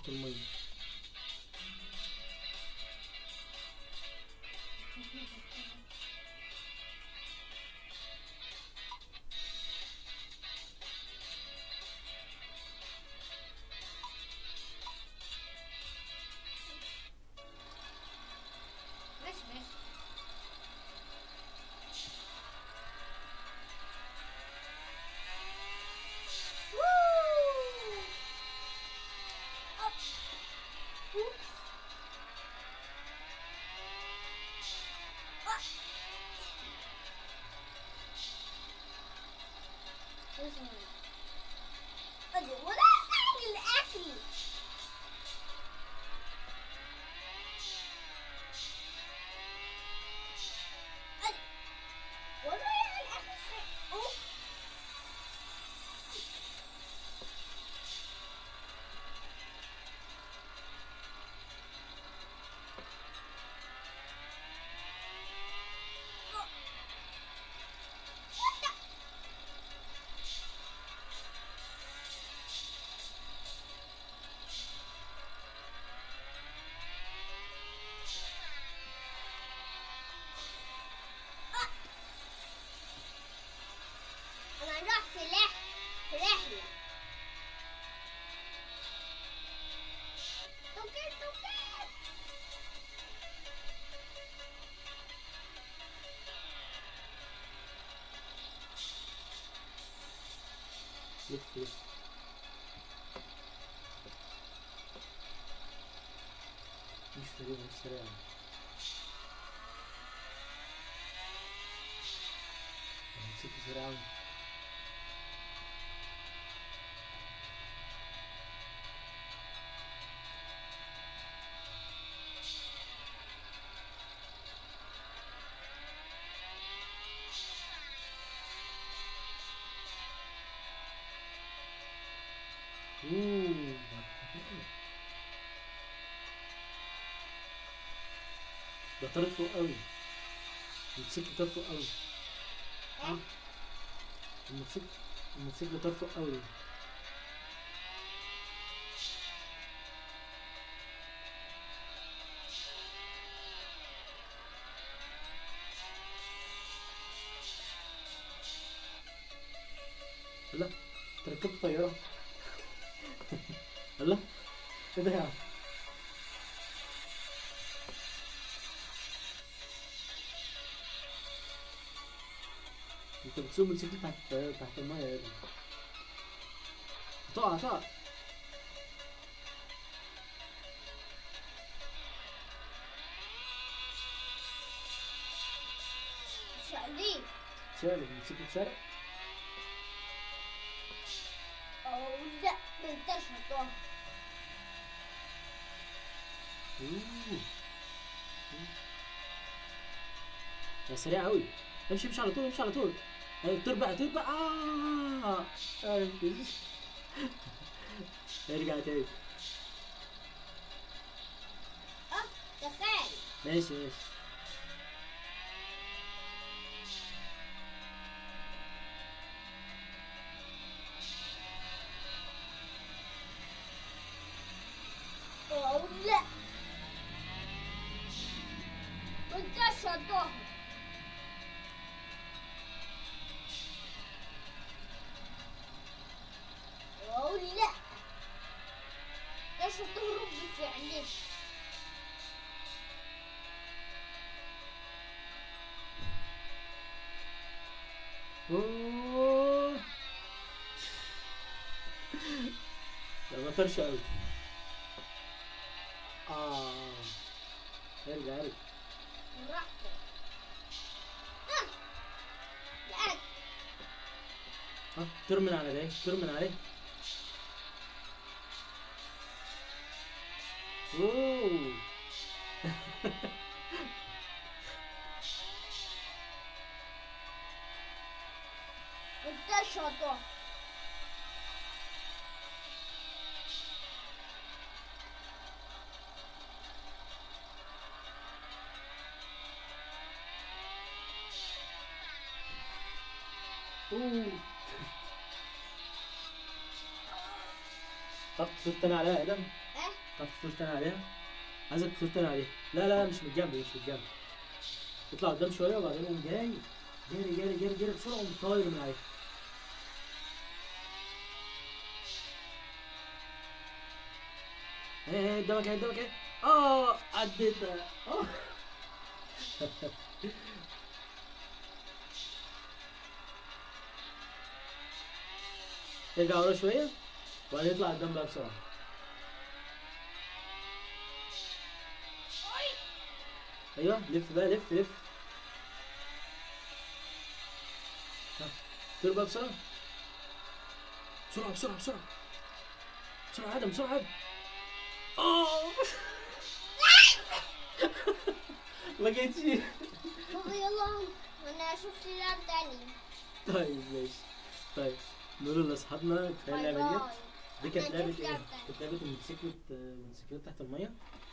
تحت الميه ماشي ماشي Woo! Oh. Oops. Ah. Listen. أدي ولا أكل أكل أدي ولا يعني أكل شيء أوه. أنا راح في رح في رحلة توكل توكل لف لف مش سريع مش سريع مسكت سريع أوي. اوه ده طارت فوق قوي الموتوسيكل طار فوق قوي ها؟ الموتوسيكل الموتوسيكل طار فوق قوي لا انت ركبت طيارة لا ايه ده يا عم انت بتسوق موتوسيكل تحت تحت المية يا ابني هتقع هتقع شقليب شارع الموتوسيكل شارع أو لا منتشر طه اوه ده سريع قوي امشي امشي على طول امشي على طول أيوة، تربع تربع اه آه. ارجع تاني أه تخيل ماشي ماشي أو لا منتشر طه أو لا ليش تهرب بفعلك اوه ده ما طرش قوي اه ارجع ارجع براحتك آه. لا ها ترمن على ده ترمن عليه اوه منتشر طه اوه طب تصير تاني عليها يا ادم ها تعرف تطير تاني عليها عايزك تطير تاني عليها لا لا لا مش من الجنب مش من الجنب اطلع قدام شويه وبعدين قوم جاي جري جري جري جري بسرعه وقوم طاير من عليها ايه ايه قدامك ايه قدامك ايه اه عديتها اه ارجع ورا شويه وبعدين اطلع قدام بقى بسرعه ايوه لف بقى لف لف ها، طير بقى بسرعه بسرعه بسرعه بسرعه بسرعه ادم بسرعه ادم اه ما جيتش بابا يلا انا اشوف لي لعب تاني طيب ماشي طيب نقول لاصحابنا كفايه باي اللعبه ديت باي دي كانت إحنا لعبه نشوف ايه؟ لعبة تانية. كانت لعبه الموتوسيكل الموتوسيكلات تحت الميه